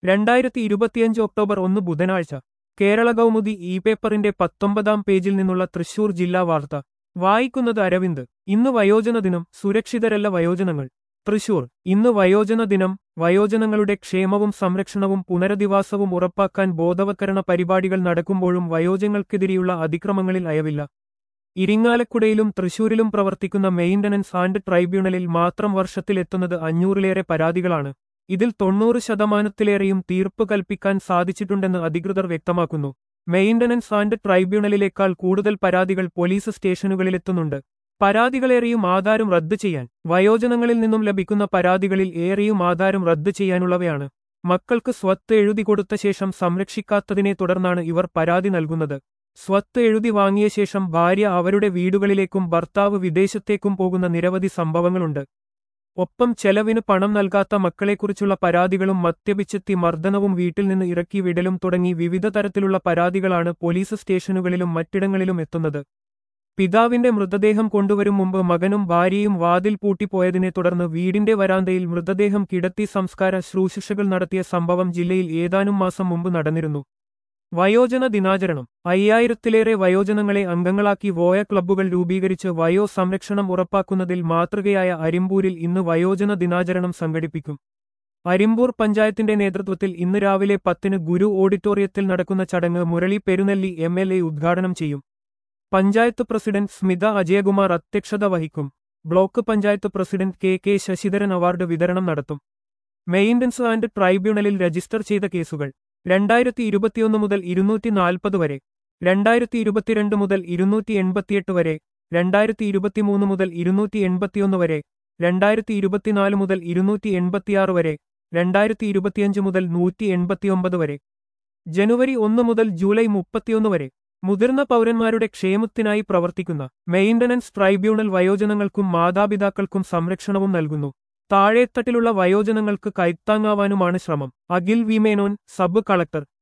രണ്ടായിരത്തി ഇരുപത്തിയഞ്ച് ഒക്ടോബർ ഒന്ന് ബുധനാഴ്ച കേരള കൗമുദി ഇ പേപ്പറിന്റെ പത്തൊമ്പതാം പേജിൽ നിന്നുള്ള തൃശൂർ ജില്ലാ വാർത്ത വായിക്കുന്നത് അരവിന്ദ് ഇന്ന് വയോജന ദിനം സുരക്ഷിതരല്ല വയോജനങ്ങൾ തൃശൂർ ഇന്ന് വയോജന ദിനം വയോജനങ്ങളുടെ ക്ഷേമവും സംരക്ഷണവും പുനരധിവാസവും ഉറപ്പാക്കാൻ ബോധവത്കരണ പരിപാടികൾ നടക്കുമ്പോഴും വയോജനങ്ങൾക്കെതിരെയുള്ള അതിക്രമങ്ങളിൽ അയവില്ല ഇരിങ്ങാലക്കുടയിലും തൃശൂരിലും പ്രവർത്തിക്കുന്ന മെയിന്റനൻസ് ആൻഡ് ട്രൈബ്യൂണലിൽ മാത്രം വർഷത്തിലെത്തുന്നത് അഞ്ഞൂറിലേറെ പരാതികളാണ് ഇതിൽ തൊണ്ണൂറ് ശതമാനത്തിലേറെയും തീർപ്പ് കൽപ്പിക്കാൻ സാധിച്ചിട്ടുണ്ടെന്ന് അധികൃതർ വ്യക്തമാക്കുന്നു മെയിന്റനൻസ് ആൻഡ് ട്രൈബ്യൂണലിലേക്കാൾ കൂടുതൽ പരാതികൾ പോലീസ് സ്റ്റേഷനുകളിലെത്തുന്നുണ്ട് പരാതികളേറെയും ആധാരം റദ്ദു ചെയ്യാൻ വയോജനങ്ങളിൽ നിന്നും ലഭിക്കുന്ന പരാതികളിൽ ഏറെയും ആധാരം റദ്ദു ചെയ്യാനുള്ളവയാണ് മക്കൾക്ക് സ്വത്ത് എഴുതി കൊടുത്ത ശേഷം സംരക്ഷിക്കാത്തതിനെ തുടർന്നാണ് ഇവർ പരാതി നൽകുന്നത് സ്വത്ത് എഴുതി വാങ്ങിയ ശേഷം ഭാര്യ അവരുടെ വീടുകളിലേക്കും ഭർത്താവ് വിദേശത്തേക്കും പോകുന്ന നിരവധി സംഭവങ്ങളുണ്ട് ഒപ്പം ചെലവിന് പണം നൽകാത്ത മക്കളെക്കുറിച്ചുള്ള പരാതികളും മദ്യപിച്ചെത്തി മർദ്ദനവും വീട്ടിൽ നിന്ന് ഇറക്കി വിടലും തുടങ്ങി വിവിധ തരത്തിലുള്ള പരാതികളാണ് പോലീസ് സ്റ്റേഷനുകളിലും മറ്റിടങ്ങളിലും എത്തുന്നത് പിതാവിന്റെ മൃതദേഹം കൊണ്ടുവരും മുമ്പ് മകനും ഭാര്യയും വാതിൽ പൂട്ടിപ്പോയതിനെ തുടർന്ന് വീടിന്റെ വരാന്തയിൽ മൃതദേഹം കിടത്തി സംസ്കാര ശുശ്രൂഷകൾ നടത്തിയ സംഭവം ജില്ലയിൽ ഏതാനും മാസം മുമ്പ് നടന്നിരുന്നു വയോജന ദിനാചരണം അയ്യായിരത്തിലേറെ വയോജനങ്ങളെ അംഗങ്ങളാക്കി വോയ ക്ലബ്ബുകൾ രൂപീകരിച്ച് വയോ സംരക്ഷണം ഉറപ്പാക്കുന്നതിൽ മാതൃകയായ അരിമ്പൂരിൽ ഇന്ന് വയോജന ദിനാചരണം സംഘടിപ്പിക്കും അരിമ്പൂർ പഞ്ചായത്തിന്റെ നേതൃത്വത്തിൽ ഇന്ന് രാവിലെ പത്തിന് ഗുരു ഓഡിറ്റോറിയത്തിൽ നടക്കുന്ന ചടങ്ങ് Murali Perunelli M L A ഉദ്ഘാടനം ചെയ്യും പഞ്ചായത്ത് പ്രസിഡന്റ് സ്മിത അജയകുമാർ അധ്യക്ഷത വഹിക്കും block panchayat president K K Sasidharan award വിതരണം നടത്തും മെയിന്റനൻസ് ആൻഡ് ട്രൈബ്യൂണലിൽ രജിസ്റ്റർ ചെയ്ത കേസുകൾ രണ്ടായിരത്തി ഇരുപത്തിയൊന്ന് മുതൽ ഇരുന്നൂറ്റി നാൽപ്പത് വരെ രണ്ടായിരത്തി ഇരുപത്തിരണ്ട് മുതൽ ഇരുന്നൂറ്റി എൺപത്തിയെട്ട് വരെ രണ്ടായിരത്തി ഇരുപത്തിമൂന്ന് മുതൽ ഇരുന്നൂറ്റി എൺപത്തിയൊന്ന് വരെ രണ്ടായിരത്തി ഇരുപത്തിനാല് മുതൽ ഇരുന്നൂറ്റി എൺപത്തിയാറ് വരെ രണ്ടായിരത്തി ഇരുപത്തിയഞ്ച് മുതൽ നൂറ്റി എൺപത്തിയൊമ്പത് വരെ ജനുവരി ഒന്ന് മുതൽ ജൂലൈ മുപ്പത്തിയൊന്ന് വരെ മുതിർന്ന പൗരന്മാരുടെ ക്ഷേമത്തിനായി പ്രവർത്തിക്കുന്ന മെയിന്റനൻസ് ട്രൈബ്യൂണൽ വയോജനങ്ങൾക്കും മാതാപിതാക്കൾക്കും സംരക്ഷണവും നൽകുന്നു താഴേത്തട്ടിലുള്ള വയോജനങ്ങൾക്ക് കൈത്താങ്ങാവാനുമാണ് ശ്രമം അഖിൽ വിമേനോൻ സബ് കളക്ടർ